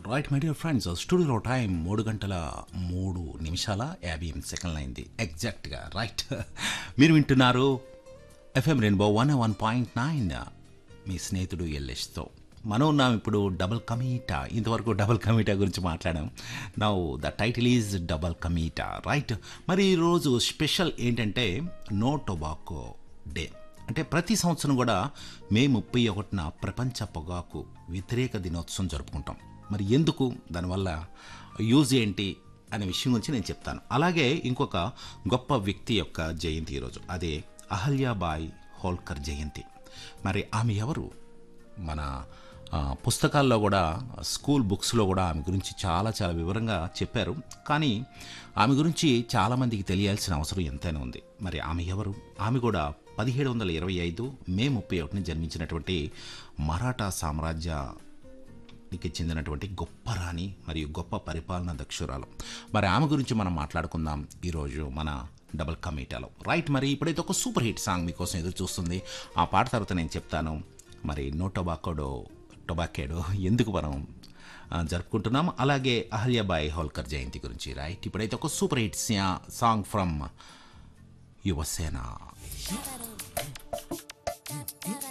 right my dear friends స్టూడియోలో time మూడు గంటల మూడు నిమిషాల యాభై ఎనిమిది సెకండ్లు అయింది ఎగ్జాక్ట్గా రైట్ మీరు వింటున్నారు FM rainbow one one point nine మీ స్నేహితుడు ఎల్ఎస్తో మనం ఉన్నాం ఇప్పుడు డబుల్ కమీటా ఇంతవరకు డబుల్ కమీటా గురించి మాట్లాడాం now the title is double ka meetha right మరి ఈరోజు స్పెషల్ ఏంటంటే నో టొబాకో డే అంటే ప్రతి సంవత్సరం కూడా మే ముప్పై ఒకటిన ప్రపంచ పొగాకు వ్యతిరేక దినోత్సవం జరుపుకుంటాం మరి ఎందుకు దానివల్ల యూజ్ ఏంటి అనే విషయం గురించి నేను చెప్తాను అలాగే ఇంకొక గొప్ప వ్యక్తి యొక్క జయంతి ఈరోజు అదే అహల్యాబాయ్ హోల్కర్ జయంతి మరి ఆమె ఎవరు మన ఆ, పుస్తకాల్లో కూడా స్కూల్ బుక్స్లో కూడా ఆమె గురించి చాలా చాలా వివరంగా చెప్పారు కానీ ఆమె గురించి చాలామందికి తెలియాల్సిన అవసరం ఎంతైనా ఉంది మరి ఆమె ఎవరు ఆమె కూడా పదిహేడు వందల ఇరవై ఐదు మే ముప్పై ఒకటిని జన్మించినటువంటి మరాఠా సామ్రాజ్యానికి చెందినటువంటి గొప్ప రాణి మరియు గొప్ప పరిపాలన దక్షురాలు మరి ఆమె గురించి మనం మాట్లాడుకుందాం ఈరోజు మన డబల్ కమీటాలో రైట్ మరి ఇప్పుడైతే ఒక సూపర్ హిట్ సాంగ్ మీకోసం ఎదురు చూస్తుంది ఆ పాట తర్వాత నేను చెప్తాను మరి నో టొబాకోడో టొబాకేడో ఎందుకు మనం ఆ, జరుపుకుంటున్నాం అలాగే అహల్యాబాయి హోల్కర్ జయంతి గురించి రైట్ ఇప్పుడైతే ఒక super hit song from Yuvasena Da da